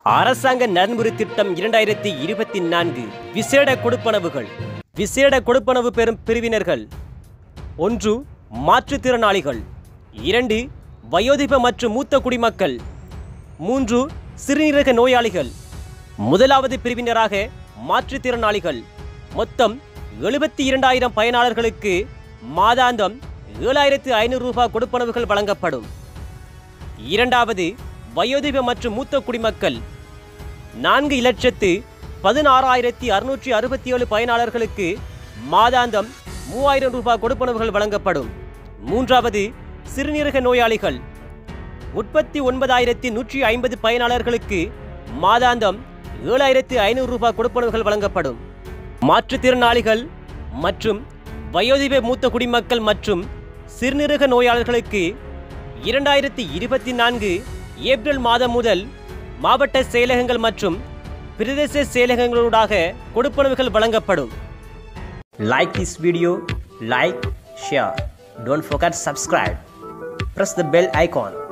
அரசாங்க நன்முறை திட்டம் இரண்டாயிரத்தி இருபத்தி நான்கு விசேட கொடுப்பனவுகள் விசேட கொடுப்பனவு பெறும் பிரிவினர்கள் ஒன்று மாற்றுத்திறனாளிகள் இரண்டு வயோதிப மற்றும் மூத்த குடிமக்கள் மூன்று சிறுநீரக நோயாளிகள் முதலாவது பிரிவினராக மாற்றுத்திறனாளிகள் மொத்தம் எழுபத்தி இரண்டாயிரம் பயனாளர்களுக்கு மாதாந்தம் ஏழாயிரத்து ஐநூறு ரூபாய் கொடுப்பனவுகள் வழங்கப்படும் இரண்டாவது வயோதிப மற்றும் மூத்த குடிமக்கள் நான்கு இலட்சத்து பதினாறாயிரத்தி அறுநூற்றி அறுபத்தி ஏழு பயனாளர்களுக்கு மாதாந்தம் மூவாயிரம் ரூபாய் கொடுப்பனவுகள் வழங்கப்படும் மூன்றாவது சிறுநீரக நோயாளிகள் முப்பத்தி ஒன்பதாயிரத்தி நூற்றி ஐம்பது பயனாளர்களுக்கு மாதாந்தம் ஏழாயிரத்து ஐநூறு ரூபாய் கொடுப்பனவுகள் வழங்கப்படும் மாற்றுத்திறனாளிகள் மற்றும் வயோதிப மூத்த குடிமக்கள் மற்றும் சிறுநீரக நோயாளர்களுக்கு இரண்டாயிரத்தி இருபத்தி நான்கு ஏப்ரல் மாதம் முதல் மாவட்ட செயலகங்கள் மற்றும் பிரதேச செயலகங்களூடாக கொடுப்பனவுகள் வழங்கப்படும் like this video like share don't forget subscribe press the bell icon